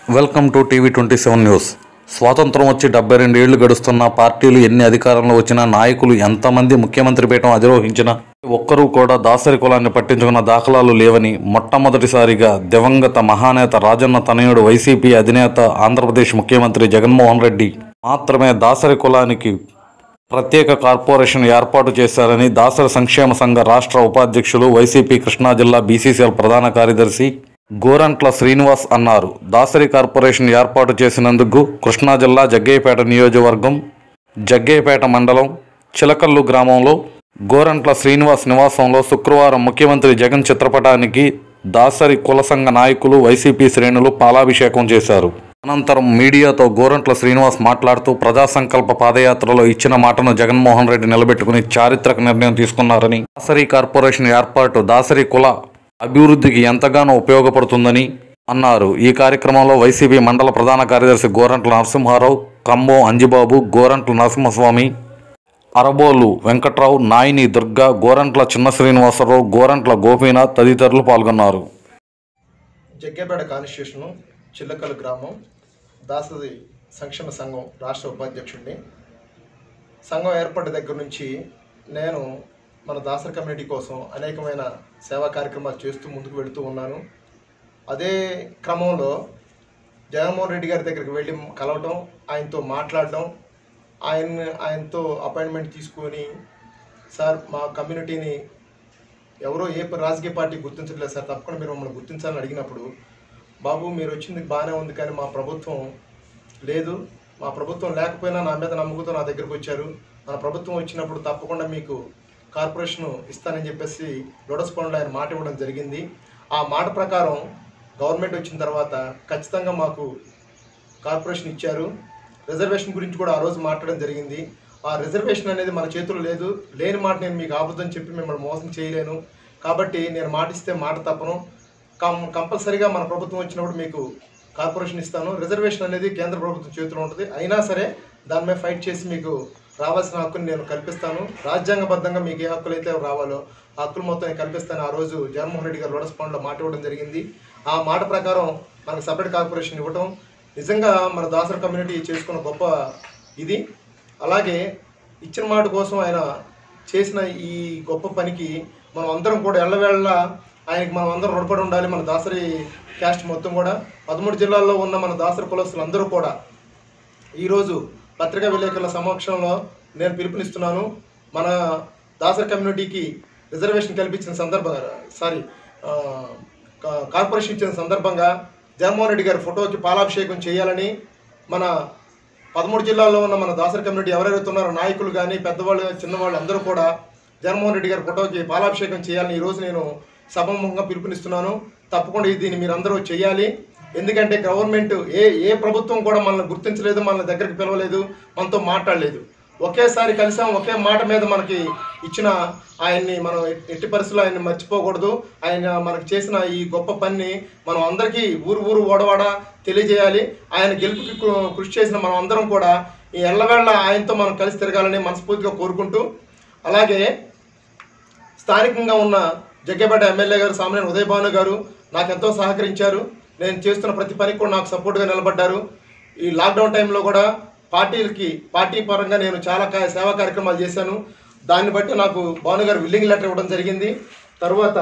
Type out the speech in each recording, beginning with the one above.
Welcome to TV twenty seven news స్వాతంత్రం వచ్చి డెబ్బై రెండు ఏళ్లు గడుస్తున్న పార్టీలు ఎన్ని అధికారంలో వచ్చినా నాయకులు ఎంతమంది ముఖ్యమంత్రి పీఠం అధిరోహించినా ఒక్కరూ కూడా దాసరి కులాన్ని పట్టించుకున్న దాఖలాలు లేవని మొట్టమొదటిసారిగా దివంగత మహానేత రాజన్న తనయుడు వైసీపీ అధినేత ఆంధ్రప్రదేశ్ ముఖ్యమంత్రి జగన్మోహన్ రెడ్డి మాత్రమే దాసరి కులానికి ప్రత్యేక కార్పొరేషన్ ఏర్పాటు చేశారని దాసరి సంక్షేమ సంఘ రాష్ట్ర ఉపాధ్యక్షులు వైసీపీ కృష్ణా జిల్లా బీసీసీఎల్ ప్రధాన కార్యదర్శి గోరంట్ల శ్రీనివాస్ అన్నారు దాసరి కార్పొరేషన్ ఏర్పాటు చేసినందుకు కృష్ణా జిల్లా జగ్గయ్యపేట నియోజకవర్గం జగ్గయ్యపేట మండలం చిలకల్లు గ్రామంలో గోరంట్ల శ్రీనివాస్ నివాసంలో శుక్రవారం ముఖ్యమంత్రి జగన్ చిత్రపటానికి దాసరి కుల సంఘ నాయకులు వైసీపీ శ్రేణులు పాలాభిషేకం చేశారు అనంతరం మీడియాతో గోరంట్ల శ్రీనివాస్ మాట్లాడుతూ ప్రజా సంకల్ప పాదయాత్రలో ఇచ్చిన మాటను జగన్మోహన్ రెడ్డి నిలబెట్టుకుని చారిత్రక నిర్ణయం తీసుకున్నారని దాసరి కార్పొరేషన్ ఏర్పాటు దాసరి కుల అభివృద్ధికి ఎంతగానో ఉపయోగపడుతుందని అన్నారు ఈ కార్యక్రమంలో వైసీపీ మండల ప్రధాన కార్యదర్శి గోరంట్ల నరసింహారావు కంబో అంజిబాబు గోరంట్ల నరసింహస్వామి అరబోలు వెంకట్రావు నాయిని దుర్గా గోరంట్ల చిన్న శ్రీనివాసరావు గోరంట్ల గోపీనాథ్ తదితరులు పాల్గొన్నారు జగ్గేపేట కాన్స్టిట్యూషను చిల్లకల్ గ్రామం దాసరి సంక్షేమ సంఘం రాష్ట్ర ఉపాధ్యక్షుడిని సంఘం ఏర్పడ్డ దగ్గర నుంచి నేను మన దాసరి కమ్యూనిటీ కోసం అనేకమైన సేవా కార్యక్రమాలు చేస్తూ ముందుకు వెళుతూ ఉన్నాను అదే క్రమంలో జగన్మోహన్ రెడ్డి గారి దగ్గరికి వెళ్ళి కలవటం ఆయనతో మాట్లాడడం ఆయన ఆయనతో అపాయింట్మెంట్ తీసుకొని సార్ మా కమ్యూనిటీని ఎవరో ఏ రాజకీయ పార్టీ గుర్తించట్లేదు సార్ తప్పకుండా మీరు మమ్మల్ని గుర్తించాలని అడిగినప్పుడు బాబు మీరు వచ్చింది బాగానే ఉంది కానీ మా ప్రభుత్వం లేదు మా ప్రభుత్వం లేకపోయినా నా మీద నమ్మకంతో నా దగ్గరకు వచ్చారు మన ప్రభుత్వం వచ్చినప్పుడు తప్పకుండా మీకు కార్పొరేషన్ ఇస్తానని చెప్పేసి లోటస్ పనులు ఆయన మాట ఇవ్వడం జరిగింది ఆ మాట ప్రకారం గవర్నమెంట్ వచ్చిన తర్వాత ఖచ్చితంగా మాకు కార్పొరేషన్ ఇచ్చారు రిజర్వేషన్ గురించి కూడా ఆ రోజు మాట్లాడడం జరిగింది ఆ రిజర్వేషన్ అనేది మన చేతుల్లో లేదు లేని మాట నేను మీకు ఆబద్ధం చెప్పి మిమ్మల్ని మోసం చేయలేను కాబట్టి నేను మాట ఇస్తే మాట తప్పను కం కంపల్సరీగా మన ప్రభుత్వం వచ్చినప్పుడు మీకు కార్పొరేషన్ ఇస్తాను రిజర్వేషన్ అనేది కేంద్ర ప్రభుత్వం చేతిలో ఉంటుంది అయినా సరే దాని మీద ఫైట్ చేసి మీకు రావాల్సిన హక్కుని నేను కల్పిస్తాను రాజ్యాంగబద్ధంగా మీకు ఏ హక్కులు అయితే రావాలో ఆ హక్కులు మొత్తం నేను కల్పిస్తాను ఆ రోజు జగన్మోహన్ రెడ్డి గారు లోటస్ పాండ్లో మాట ఇవ్వడం జరిగింది ఆ మాట ప్రకారం మనకు సపరేట్ కార్పొరేషన్ ఇవ్వటం నిజంగా మన దాసర కమ్యూనిటీ చేసుకున్న గొప్ప ఇది అలాగే ఇచ్చిన మాట కోసం ఆయన చేసిన ఈ గొప్ప పనికి మనం అందరం కూడా ఎల్లవేళ ఆయనకి మనం అందరం రుణపడి ఉండాలి మన దాసరి క్యాస్ట్ మొత్తం కూడా పదమూడు జిల్లాల్లో ఉన్న మన దాసరి కులస్తులు అందరూ కూడా ఈరోజు పత్రికా విలేకరుల సమక్షంలో నేను పిలుపునిస్తున్నాను మన దాసరి కమ్యూనిటీకి రిజర్వేషన్ కల్పించిన సందర్భంగా సారీ ఆ, కా- కార్పొరేషన్ ఇచ్చిన సందర్భంగా జగన్మోహన్ రెడ్డి గారి ఫోటోకి పాలాభిషేకం చేయాలని మన పదమూడు జిల్లాల్లో ఉన్న మన దాసరి కమ్యూనిటీ ఎవరెవరైతే ఉన్నారో నాయకులు కానీ పెద్దవాళ్ళు చిన్నవాళ్ళు అందరూ కూడా జగన్మోహన్ రెడ్డి గారి ఫోటోకి పాలాభిషేకం చేయాలని ఈరోజు నేను సభముఖంగా పిలుపునిస్తున్నాను తప్పకుండా ఇది దీన్ని మీరందరూ చేయాలి ఎందుకంటే గవర్నమెంట్ ఏ ఏ ప్రభుత్వం కూడా మనల్ని గుర్తించలేదు మన దగ్గరికి పిలవలేదు మనతో మాట్లాడలేదు ఒకేసారి కలిసాం ఒకే మాట మీద మనకి ఇచ్చిన ఆయన్ని మనం ఎట్- ఎట్టి పరిస్థితుల్లో ఆయన్ని మర్చిపోకూడదు ఆయన మనకు చేసిన ఈ గొప్ప పని మనం అందరికీ ఊరు ఊరు ఓడవాడ తెలియజేయాలి ఆయన గెలుపుకి కృ- కృషి చేసిన మనం అందరం కూడా ఈ ఎల్లవేళ ఆయనతో మనం కలిసి తిరగాలని మనస్ఫూర్తిగా కోరుకుంటూ అలాగే స్థానికంగా ఉన్న జగ్గేపేట ఎమ్మెల్యే గారు సామాన్య ఉదయభాను గారు నాకు ఎంతో సహకరించారు నేను చేస్తున్న ప్రతి పనికి కూడా నాకు సపోర్ట్గా నిలబడ్డారు ఈ లాక్డౌన్ టైంలో కూడా పార్టీలకి పార్టీ పరంగా నేను చాలా కా- సేవా కార్యక్రమాలు చేశాను దాన్ని బట్టి నాకు భాను గారు విల్లింగ్ లెటర్ ఇవ్వడం జరిగింది తర్వాత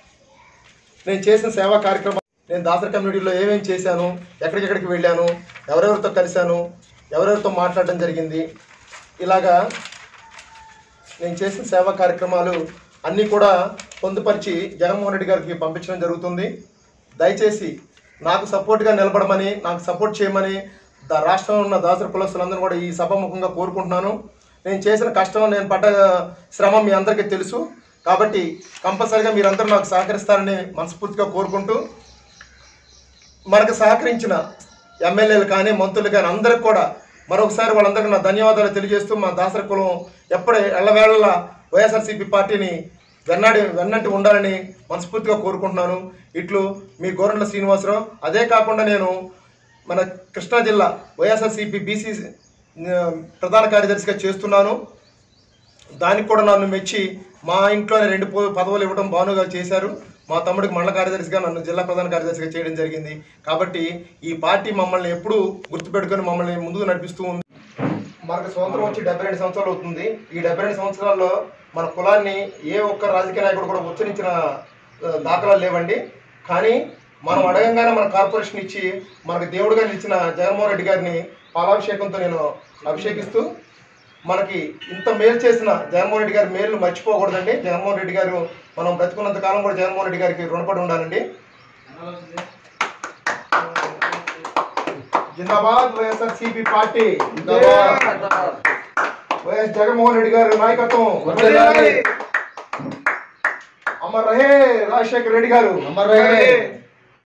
నేను చేసిన సేవా కార్యక్రమం నేను దాసరి కమ్యూనిటీలో ఏమేమి చేశాను ఎక్కడికెక్కడికి వెళ్ళాను ఎవరెవరితో కలిశాను ఎవరెవరితో మాట్లాడడం జరిగింది ఇలాగా నేను చేసిన సేవా కార్యక్రమాలు అన్నీ కూడా పొందుపరిచి జగన్మోహన్ రెడ్డి గారికి పంపించడం జరుగుతుంది దయచేసి నాకు సపోర్ట్గా నిలబడమని నాకు సపోర్ట్ చేయమని దా రాష్ట్రంలో ఉన్న దాసరి కులస్తులందరూ కూడా ఈ సభాముఖంగా కోరుకుంటున్నాను నేను చేసిన కష్టం నేను పడ్డ శ్రమ మీ అందరికీ తెలుసు కాబట్టి కంపల్సరీగా మీరందరూ నాకు సహకరిస్తారని మనస్ఫూర్తిగా కోరుకుంటూ మనకు సహకరించిన ఎమ్మెల్యేలు కానీ మంత్రులు కానీ అందరికి కూడా మరొకసారి వాళ్ళందరికీ నా ధన్యవాదాలు తెలియజేస్తూ మా దాసరి కులం ఎప్పుడే ఎల్లవేళ వైఎస్ఆర్సీపీ పార్టీని వెన్నాడి వెన్నంటి ఉండాలని మనస్ఫూర్తిగా కోరుకుంటున్నాను ఇట్లు మీ గోరంట్ల శ్రీనివాసరావు అదే కాకుండా నేను మన కృష్ణా జిల్లా వైఎస్ఆర్సీపీ బీసీ ప్రధాన కార్యదర్శిగా చేస్తున్నాను దానికి కూడా నన్ను మెచ్చి మా ఇంట్లోనే రెండు పో- పదవులు ఇవ్వడం భానుగా చేశారు మా తమ్ముడికి మండల కార్యదర్శిగా నన్ను జిల్లా ప్రధాన కార్యదర్శిగా చేయడం జరిగింది కాబట్టి ఈ పార్టీ మమ్మల్ని ఎప్పుడూ గుర్తుపెట్టుకొని మమ్మల్ని ముందుకు నడిపిస్తూ ఉంది మనకు స్వతంత్రం వచ్చి డెబ్బై రెండు సంవత్సరాలు అవుతుంది ఈ డెబ్బై రెండు సంవత్సరాల్లో మన కులాన్ని ఏ ఒక్క రాజకీయ నాయకుడు కూడా ఉచ్చరించిన ఆ, దాఖలాలు లేవండి కానీ మనం అడగంగానే మన కార్పొరేషన్ ఇచ్చి మనకు దేవుడుగా నిలిచిన జగన్మోహన్ రెడ్డి గారిని పాలాభిషేకంతో నేను అభిషేకిస్తూ మనకి ఇంత మేలు చేసిన జగన్మోహన్ రెడ్డి గారి మేలు మర్చిపోకూడదండి జగన్మోహన్ రెడ్డి గారు మనం బ్రతుకున్నంత కాలం కూడా జగన్మోహన్ రెడ్డి గారికి రుణపడి ఉండాలండి జిందాబాద్ YSRCP party YS Jaganmohan Reddy గారి నాయకత్వం అమర్ రహే రాజశేఖర్ రెడ్డి గారు అమర్ రహే.